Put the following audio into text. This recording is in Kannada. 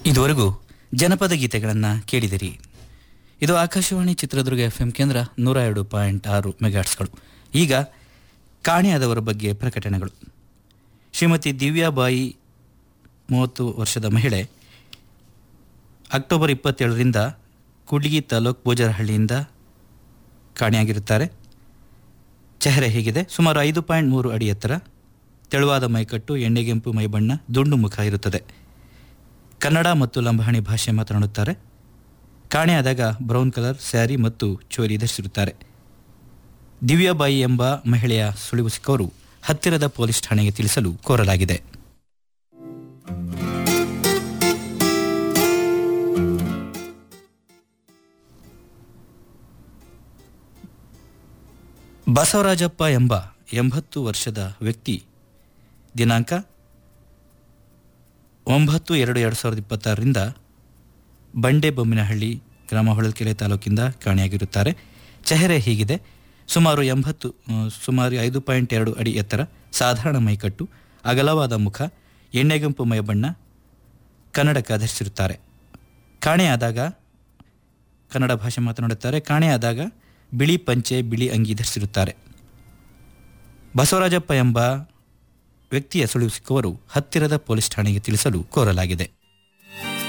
ಇದುವರೆಗೂ ಜನಪದ ಗೀತೆಗಳನ್ನು ಕೇಳಿದಿರಿ ಇದು ಆಕಾಶವಾಣಿ ಚಿತ್ರದುರ್ಗ ಎಫ್ ಎಂ ಕೇಂದ್ರ ನೂರ ಎರಡು ಪಾಯಿಂಟ್ ಆರು ಮೆಗಾಟ್ಸ್ಗಳು ಈಗ ಕಾಣೆಯಾದವರ ಬಗ್ಗೆ ಪ್ರಕಟಣೆಗಳು ಶ್ರೀಮತಿ ದಿವ್ಯಾಬಾಯಿ ಮೂವತ್ತು ವರ್ಷದ ಮಹಿಳೆ ಅಕ್ಟೋಬರ್ ಇಪ್ಪತ್ತೇಳರಿಂದ ಕೂಡ್ಲಿಗಿ ತಾಲೂಕು ಬೋಜರಹಳ್ಳಿಯಿಂದ ಕಾಣೆಯಾಗಿರುತ್ತಾರೆ ಚೆಹರೆ ಹೀಗಿದೆ ಸುಮಾರು ಐದು ಪಾಯಿಂಟ್ ಮೂರು ಅಡಿ ಎತ್ತರ ತೆಳುವಾದ ಮೈಕಟ್ಟು ಎಣ್ಣೆಗೆಂಪು ಮೈಬಣ್ಣ ದುಂಡು ಮುಖ ಇರುತ್ತದೆ ಕನ್ನಡ ಮತ್ತು ಲಂಬಾಣಿ ಭಾಷೆ ಮಾತನಾಡುತ್ತಾರೆ ಕಾಣೆಯಾದಾಗ ಬ್ರೌನ್ ಕಲರ್ ಸ್ಯಾರಿ ಮತ್ತು ಚೋರಿ ಧರಿಸಿರುತ್ತಾರೆ ದಿವ್ಯಾಬಾಯಿ ಎಂಬ ಮಹಿಳೆಯ ಸುಳಿವು ಸಿಕ್ಕವರು ಹತ್ತಿರದ ಪೊಲೀಸ್ ಠಾಣೆಗೆ ತಿಳಿಸಲು ಕೋರಲಾಗಿದೆ ಬಸವರಾಜಪ್ಪ ಎಂಬ ಎಂಬತ್ತು ವರ್ಷದ ವ್ಯಕ್ತಿ ದಿನಾಂಕ ಒಂಬತ್ತು ಎರಡು ಎರಡು ಸಾವಿರದ ಇಪ್ಪತ್ತಾರರಿಂದ ಬಂಡೆ ಬೊಮ್ಮಿನಹಳ್ಳಿ ಗ್ರಾಮ ಹೊಳಲ್ಕೆರೆ ತಾಲೂಕಿಂದ ಕಾಣೆಯಾಗಿರುತ್ತಾರೆ ಚೆಹರೆ ಹೀಗಿದೆ ಸುಮಾರು ಎಂಬತ್ತು ಆ, ಸುಮಾರು ಐದು ಪಾಯಿಂಟ್ ಎರಡು ಅಡಿ ಎತ್ತರ ಸಾಧಾರಣ ಮೈಕಟ್ಟು ಅಗಲವಾದ ಮುಖ ಎಣ್ಣೆಗೆಂಪು ಮೈಬಣ್ಣ ಕನ್ನಡಕ ಧರಿಸಿರುತ್ತಾರೆ ಕಾಣೆಯಾದಾಗ ಕನ್ನಡ ಭಾಷೆ ಮಾತನಾಡುತ್ತಾರೆ ಕಾಣೆಯಾದಾಗ ಬಿಳಿ ಪಂಚೆ ಬಿಳಿ ಅಂಗಿ ಧರಿಸಿರುತ್ತಾರೆ ಬಸವರಾಜಪ್ಪ ಎಂಬ ವ್ಯಕ್ತಿಯ ಸುಳಿವು ಸಿಕ್ಕವರು ಹತ್ತಿರದ ಪೊಲೀಸ್ ಠಾಣೆಗೆ ತಿಳಿಸಲು ಕೋರಲಾಗಿದೆ